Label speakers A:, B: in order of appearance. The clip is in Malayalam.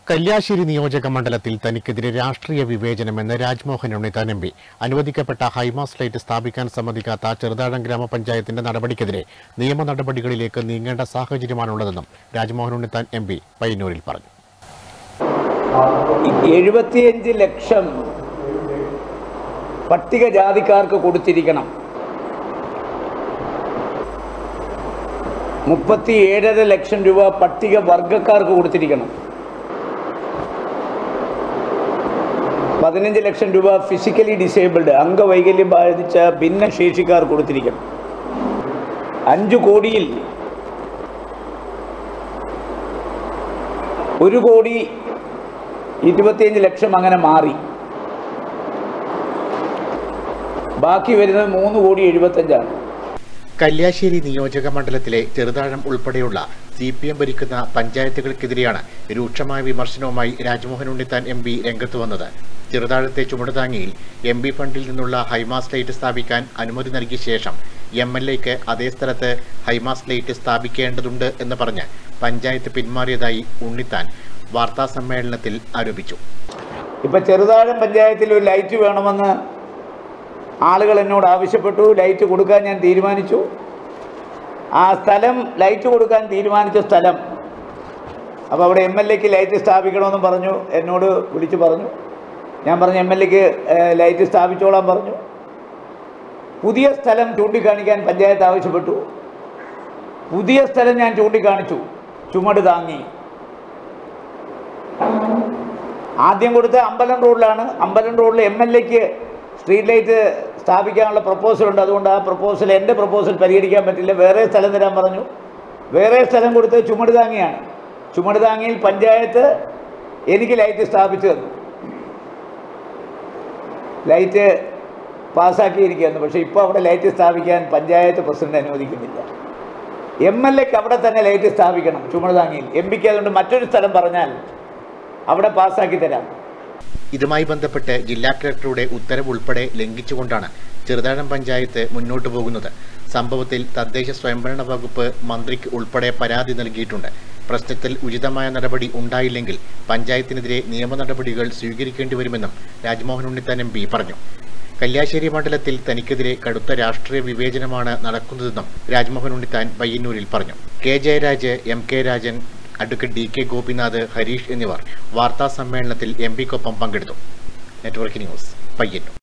A: കല്യാശ്ശേരി നിയോജക മണ്ഡലത്തിൽ തനിക്കെതിരെ രാഷ്ട്രീയ വിവേചനമെന്ന് രാജ്മോഹൻ ഉണ്ണിത്താൻ എം പി അനുവദിക്കപ്പെട്ട ഹൈമാസ് ലൈറ്റ് സ്ഥാപിക്കാൻ സമ്മതിക്കാത്ത ചെറുതാഴം ഗ്രാമപഞ്ചായത്തിന്റെ നടപടിക്കെതിരെ നിയമ നടപടികളിലേക്ക് നീങ്ങേണ്ട സാഹചര്യമാണുള്ളതെന്നും രാജ്മോഹൻ ഉണ്ണിത്താൻ എം പി പയ്യന്നൂരിൽ പറഞ്ഞു
B: എഴുപത്തിയഞ്ച് ലക്ഷം പട്ടികജാതിക്കാർക്ക് കൊടുത്തിരിക്കണം മുപ്പത്തി ഏഴര ലക്ഷം രൂപ പട്ടിക വർഗക്കാർക്ക് കൊടുത്തിരിക്കണം പതിനഞ്ച് ലക്ഷം രൂപ ഫിസിക്കലി ഡിസേബിൾഡ് അംഗവൈകല്യം ബാധിച്ച ഭിന്നശേഷിക്കാർ കൊടുത്തിരിക്കണം അഞ്ചു കോടിയിൽ ഒരു കോടി ഇരുപത്തിയഞ്ച് ലക്ഷം അങ്ങനെ മാറി ബാക്കി വരുന്നത് മൂന്ന് കോടി എഴുപത്തഞ്ചാണ്
A: കല്യാശ്ശേരി നിയോജക മണ്ഡലത്തിലെ ചെറുതാഴം ഉൾപ്പെടെയുള്ള സി പി എം ഭരിക്കുന്ന പഞ്ചായത്തുകൾക്കെതിരെയാണ് രൂക്ഷമായ വിമർശനവുമായി രാജ്മോഹൻ ഉണ്ണിത്താൻ എം പി രംഗത്ത് വന്നത് ചെറുതാഴത്തെ ചുമടുതാങ്ങിയിൽ എം പി ഫണ്ടിൽ നിന്നുള്ള ഹൈമാസ് ലൈറ്റ് സ്ഥാപിക്കാൻ അനുമതി നൽകിയ ശേഷം എം എൽ എക്ക് അതേ സ്ഥലത്ത് ഹൈമാസ് ലൈറ്റ് സ്ഥാപിക്കേണ്ടതുണ്ട് എന്ന് പറഞ്ഞ് പഞ്ചായത്ത് പിന്മാറിയതായി ഉണ്ണിത്താൻ വാർത്താ സമ്മേളനത്തിൽ ആരോപിച്ചു
B: ഇപ്പം ചെറുതാഴം പഞ്ചായത്തിൽ ഒരു ലൈറ്റ് വേണമെന്ന് ആളുകൾ എന്നോട് ആവശ്യപ്പെട്ടു ലൈറ്റ് കൊടുക്കാൻ ഞാൻ തീരുമാനിച്ചു ആ സ്ഥലം ലൈറ്റ് കൊടുക്കാൻ തീരുമാനിച്ച സ്ഥലം അപ്പോൾ അവിടെ എം എൽ എക്ക് ലൈറ്റ് സ്ഥാപിക്കണമെന്ന് പറഞ്ഞു എന്നോട് വിളിച്ചു പറഞ്ഞു ഞാൻ പറഞ്ഞു എം എൽ എക്ക് ലൈറ്റ് സ്ഥാപിച്ചോളാൻ പറഞ്ഞു പുതിയ സ്ഥലം ചൂണ്ടിക്കാണിക്കാൻ പഞ്ചായത്ത് ആവശ്യപ്പെട്ടു പുതിയ സ്ഥലം ഞാൻ ചൂണ്ടിക്കാണിച്ചു ചുമട് താങ്ങി ആദ്യം കൊടുത്ത അമ്പലം റോഡിലാണ് അമ്പലം റോഡിൽ എം എൽ എക്ക് സ്ട്രീറ്റ് ലൈറ്റ് സ്ഥാപിക്കാനുള്ള പ്രപ്പോസൽ ഉണ്ട് അതുകൊണ്ട് ആ പ്രപ്പോസൽ എൻ്റെ പ്രപ്പോസൽ പരിഗണിക്കാൻ പറ്റില്ല വേറെ സ്ഥലം തരാൻ പറഞ്ഞു വേറെ സ്ഥലം കൊടുത്ത് ചുമട് താങ്ങിയാണ് ചുമട് താങ്ങിയിൽ പഞ്ചായത്ത് എനിക്ക് ലൈറ്റ് സ്ഥാപിച്ചു തന്നു ലൈറ്റ് പാസ്സാക്കിയിരിക്കുകയായിരുന്നു പക്ഷേ ഇപ്പോൾ അവിടെ ലൈറ്റ് സ്ഥാപിക്കാൻ പഞ്ചായത്ത് പ്രസിഡന്റ് അനുവദിക്കുന്നില്ല എം എൽ എക്ക് അവിടെ തന്നെ ലൈറ്റ് സ്ഥാപിക്കണം ചുമട് താങ്ങിയിൽ എം പിക്ക് അതുകൊണ്ട് മറ്റൊരു സ്ഥലം പറഞ്ഞാൽ അവിടെ പാസ്സാക്കി തരാം
A: ഇതുമായി ബന്ധപ്പെട്ട് ജില്ലാ കളക്ടറുടെ ഉത്തരവ് ഉൾപ്പെടെ ലംഘിച്ചുകൊണ്ടാണ് ചെറുതാഴം പഞ്ചായത്ത് മുന്നോട്ടു പോകുന്നത് സംഭവത്തിൽ തദ്ദേശ സ്വയംഭരണ വകുപ്പ് മന്ത്രിക്ക് ഉൾപ്പെടെ പരാതി നൽകിയിട്ടുണ്ട് പ്രശ്നത്തിൽ ഉചിതമായ നടപടി ഉണ്ടായില്ലെങ്കിൽ പഞ്ചായത്തിനെതിരെ നിയമ നടപടികൾ സ്വീകരിക്കേണ്ടി വരുമെന്നും രാജ്മോഹൻ ഉണ്ണിത്താൻ എം പി പറഞ്ഞു കല്യാശ്ശേരി മണ്ഡലത്തിൽ തനിക്കെതിരെ കടുത്ത രാഷ്ട്രീയ വിവേചനമാണ് നടക്കുന്നതെന്നും രാജ്മോഹൻ ഉണ്ണിത്താൻ പയ്യന്നൂരിൽ പറഞ്ഞു K Jayaraj M K Rajan advocate D K Gopinath Harish എന്നിവർ വാർത്താ സമ്മേളനത്തിൽ എം പിക്കൊപ്പം പങ്കെടുത്തു നെറ്റ്വർക്ക് ന്യൂസ് പയ്യന്നൂർ